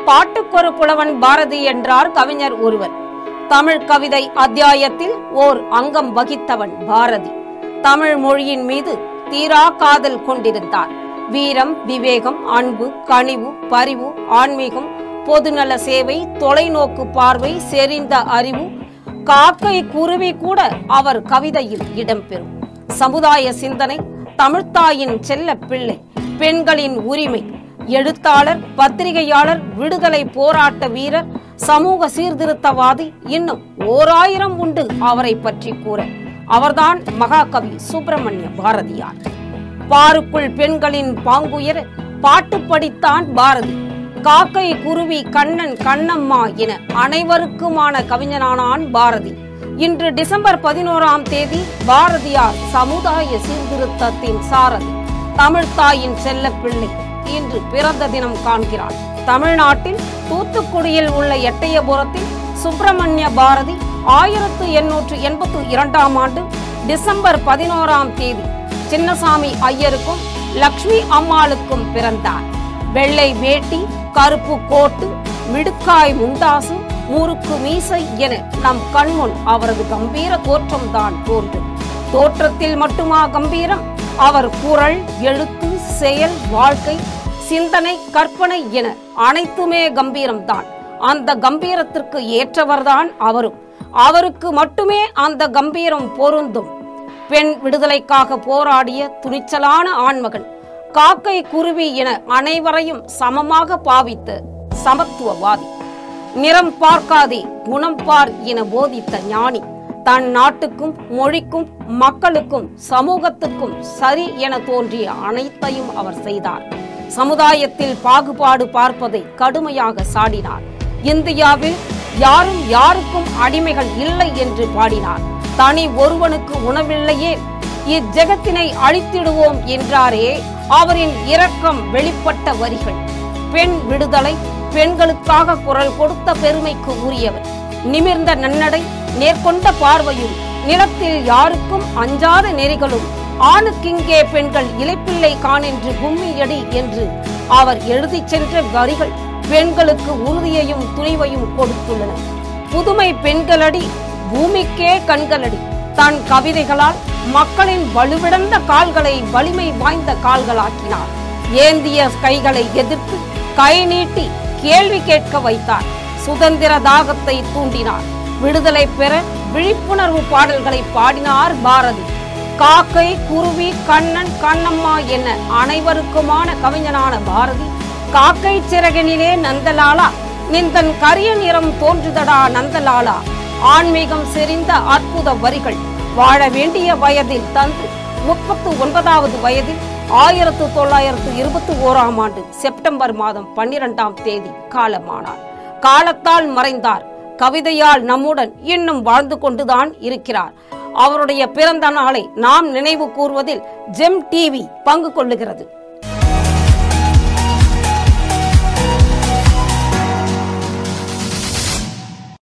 பாட்டுக்கொரு புலவன் பாரதி என்றார் கவிஞர் ஒருவர் தமிழ் கவிதை அத்தியாயத்தில் ஓர் அங்கம் வகித்தவன் பாரதி தமிழ் மொழியின் மீது தீரா காதல் கொண்டிருந்தார் வீரம் விவேகம் அன்பு கனிவு பரிவு ஆன்மீகம் பொதுநல சேவை தொலைநோக்கு பார்வை செறிந்த அறிவு காக்கை குருவி கூட அவர் கவிதையில் இடம்பெறும் சமுதாய சிந்தனை தமிழ்த்தாயின் செல்ல பிள்ளை பெண்களின் உரிமை எழுத்தாளர் பத்திரிகையாளர் விடுதலை போராட்ட வீரர் சமூக சீர்திருத்தவாதி இன்னும் ஓராயிரம் உண்டு அவரை பற்றி கூற அவர்தான் மகாகவி சுப்பிரமணிய பாரதியார் பாருக்குள் பெண்களின் பாங்குயர பாட்டு படித்தான் பாரதி காக்கை குருவி கண்ணன் கண்ணம்மா என அனைவருக்குமான கவிஞனானான் பாரதி இன்று டிசம்பர் பதினோராம் தேதி பாரதியார் சமுதாய சீர்திருத்தத்தின் சாரதி தமிழ்த்தாயின் செல்ல பிள்ளை இன்று பிறந்த தினம் காண்கிறார் தமிழ்நாட்டில் தூத்துக்குடியில் உள்ள எட்டயபுரத்தில் சுப்பிரமணிய பாரதி ஆயிரத்து எண்ணூற்று எண்பத்தி இரண்டாம் ஆண்டு டிசம்பர் பதினோராம் தேதி சின்னசாமி ஐயருக்கும் லக்ஷ்மி அம்மாளுக்கும் பிறந்தார் வெள்ளை வேட்டி கருப்பு கோட்டு மிடுக்காய் முண்டாசு முறுக்கு மீசை என நம் கண்முன் அவரது கம்பீர தோற்றம்தான் தோன்றும் தோற்றத்தில் மட்டுமா கம்பீரம் அவர் குரல் எழுத்து செயல் வாழ்க்கை சிந்தனை கற்பனை என அனைத்துமே கம்பீரம்தான் அந்த கம்பீரத்திற்கு ஏற்றவர்தான் அவரும் அவருக்கு மட்டுமே அந்த கம்பீரம் பொருந்தும் பெண் விடுதலைக்காக போராடிய துணிச்சலான ஆண்மகன் காக்கை குருவி என அனைவரையும் சமமாக பாவித்த சமத்துவவாதி நிறம் பார்க்காதே குணம் பார் என போதித்த ஞானி தன் நாட்டுக்கும் மொழிக்கும் மக்களுக்கும் சமூகத்துக்கும் சரி என தோன்றிய அனைத்தையும் அவர் செய்தார் சமுதாயத்தில் பாகுபாடு பார்ப்பதை கடுமையாக சாடினார் இந்தியாவில் யாரும் யாருக்கும் அடிமைகள் இல்லை என்று பாடினார் தனி ஒருவனுக்கு உணவில்லையே இஜெகத்தினை அழித்திடுவோம் என்றாரே அவரின் இரக்கம் வெளிப்பட்ட வரிகள் பெண் விடுதலை பெண்களுக்காக குரல் கொடுத்த பெருமைக்கு உரியவர் நிமிர்ந்த நன்னடை நேர்கொண்ட பார்வையும் நிலத்தில் யாருக்கும் அஞ்சாத நெறிகளும் ஆணுக்கிங்கே பெண்கள் இலைப்பிள்ளை காணென்று கும்மியடி என்று அவர் எழுதிச் சென்ற வரிகள் பெண்களுக்கு உறுதியையும் துணிவையும் கொடுத்துள்ளன புதுமை பெண்களடி பூமிக்கே கண்களடி தன் கவிதைகளால் மக்களின் வலுவிழந்த கால்களை வலிமை வாய்ந்த கால்களாக்கினார் ஏந்திய கைகளை எதிர்த்து கை நீட்டி கேள்வி கேட்க வைத்தார் சுதந்திர தாகத்தை தூண்டினார் விடுதலை பெற விழிப்புணர்வு பாடல்களை பாடினார் பாரதி காக்கை குருவி கண்ணன் கண்ணம்மா என அனைவருக்குமான கவிஞனான பாரதி காக்கை சிறகனிலே நந்தலாலா நிந்தன் கரிய நிறம் தோன்றுதடா நந்தலாலா ஆன்மீகம் செறிந்த அற்புத வரிகள் வாழ வேண்டிய வயதில் தந்து முப்பத்து ஒன்பதாவது வயதில் ஆயிரத்து தொள்ளாயிரத்து இருபத்தி ஓராம் ஆண்டு செப்டம்பர் மாதம் பன்னிரெண்டாம் தேதி காலமானார் காலத்தால் மறைந்தார் கவிதையால் நம்முடன் இன்னும் வாழ்ந்து கொண்டுதான் இருக்கிறார் அவருடைய பிறந்த நாளை நாம் நினைவு கூர்வதில் ஜெம் டிவி பங்கு கொள்ளுகிறது